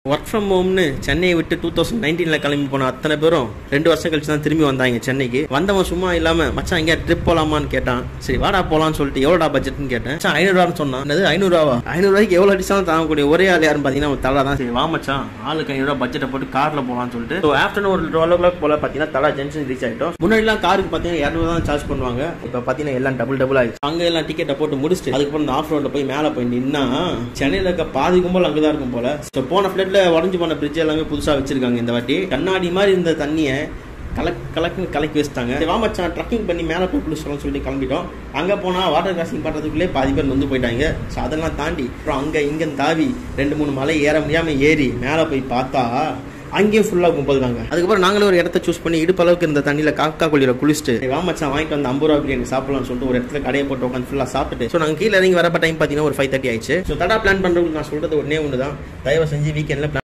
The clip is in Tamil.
ஒர்க் ஃப்ரம் ஹோம்னு சென்னையை விட்டு டூ தௌசண்ட் நைன்டீன்ல கிளம்பி போன அத்தனை பேரும் ரெண்டு வருஷம் கழிச்சு தான் திரும்பி வந்தாங்க சென்னைக்கு வந்தவன் சும்மா இல்லாம மச்சான் எங்கேயா ட்ரிப் போலாமான்னு கேட்டான் சரி வாடா போலாம்னு சொல்லிட்டு எவ்வளோடா பட்ஜெட்னு கேட்டேன் மச்சான் ஐநூறுவான்னு சொன்னான் என்னது ஐநூறுவா ஐநூறுவாய்க்கு எவ்வளோ அடிச்சாலும் தாங்கக்கூடிய ஒரே ஆள் யாருன்னு பார்த்தீங்கன்னா அவன் தலா தான் சரி வா மச்சான் ஆளுக்கு ஐநூறுவா பட்ஜெட்டை போட்டு கார்ல போலாம்னு சொல்லிட்டு ஸோ ஆஃப்டர்நூன் ஒரு டுவெல் ஓ கிளாக் போல பார்த்தீங்கன்னா தலா ஜங்ஷன் ரீச் ஆகிட்டோம் முன்னாடிலாம் காருக்கு பார்த்தீங்கன்னா இரநூறு தான் சார்ஜ் பண்ணுவாங்க இப்போ பார்த்தீங்கன்னா எல்லாம் டபுள் டபுள் ஆயிடுச்சு அங்கே எல்லாம் டிக்கெட்டை போட்டு முடிச்சுட்டு அதுக்கப்புறம் இந்த ஆஃப் ரோட்ல போய் மேலே போய் நின்னா சென்னையில் இருக்க பாதி கும்பல் அங்கே தான் இருக்கும் போல ஸோ போன ஃபிளட்ல உடஞ்சு போன பிரிட்ஜ் எல்லாமே புதுசாக வச்சிருக்காங்க இந்த வாட்டி கண்ணாடி மாதிரி இருந்த தண்ணியை கலக் கலக்குன்னு கலக்கி வச்சுட்டாங்க சரி, வா மச்சான் ட்ரக்கிங் பண்ணி மேலே போய் குளிச்சோம்னு சொல்லிட்டு கிளம்பிட்டோம் அங்கே போனால் வாட்டர் கிராசிங் பண்ணுறதுக்குள்ளே பாதி பேர் வந்து போயிட்டாங்க ஸோ அதெல்லாம் தாண்டி அப்புறம் அங்கே இங்கே தாவி ரெண்டு மூணு மலை ஏற முடியாமல் ஏறி மேலே போய் பார்த்தா அங்கேயும் ஃபுல்லாக கும்பல் தாங்க அதுக்கப்புறம் நாங்களும் ஒரு இடத்த சூஸ் பண்ணி இடுப்பு அளவுக்கு இருந்த தண்ணியில் காக்கா குழியில குளிச்சுட்டு சரி, வா மச்சான் வாங்கிட்டு வந்து ஐம்பது ரூபா பிரியாணி சாப்பிடலாம்னு சொல்லிட்டு ஒரு இடத்துல கடையை போட்டு உட்காந்து ஃபுல்லாக சாப்பிட்டுட்டு ஸோ நாங்கள் கீழே இறங்கி வரப்ப டைம் பார்த்தீங்கன்னா ஒரு ஃபைவ் தேர்ட்டி ஆயிடுச்சு ஸோ தடா பிளான் பண்ணுறதுக்கு நான் சொல்கிறது ஒன்றே ஒன்று தான் தயவு செஞ்சு வீக்கெண்டில்